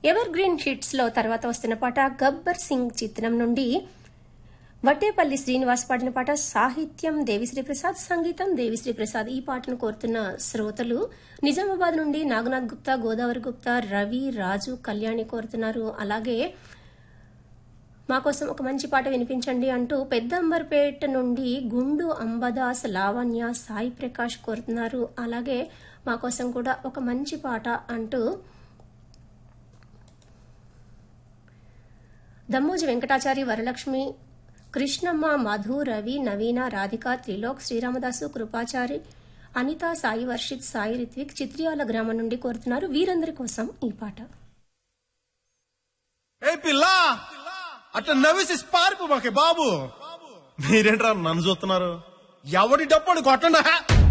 ever green hits లో తర్వాత వస్తున్న పాట గబ్బర్ సింగ్ చిత్రం నుండి వట్టేపల్లి శ్రీనివాస్ పాడిన పాట సాహిత్యం దేవిశ్రీ ప్రసాద్ సంగీతం దేవిశ్రీ ప్రసాద్ ఈ పాటను కోరుతున్న శ్రోతలు నిజామాబాద్ నుండి నాగనాథ్ గుప్తా గోదావరి గుప్తా రవి రాజు కళ్యాణి కోరుతున్నారు అలాగే మా కోసం ఒక మంచి పాట వినిపించండి అంటూ పెద్దంబర్పేట నుండి గుండు అంబదాస్ లావణ్య సాయి ప్రకాష్ కోరుతున్నారు అలాగే మా కోసం కూడా ఒక మంచి పాట అంటూ దమ్మోజి వెంకటాచారి వరలక్ష్మి కృష్ణమ్మ మధు రవి నవీన రాధిక త్రిలోక్ శ్రీరామదాసు కృపాచారి అనిత సాయి వర్షిత్ సాయి రిత్విక్ చిత్రియాల గ్రామం నుండి కోరుతున్నారు వీరందరి కోసం ఈ పాట ఏ పిల్ల అట్లా నవ్వేసి పారిపో మాకే బాబు మీరేంట్రా నన్ను చూస్తున్నారు ఎవడి డప్పుడు కొట్టండా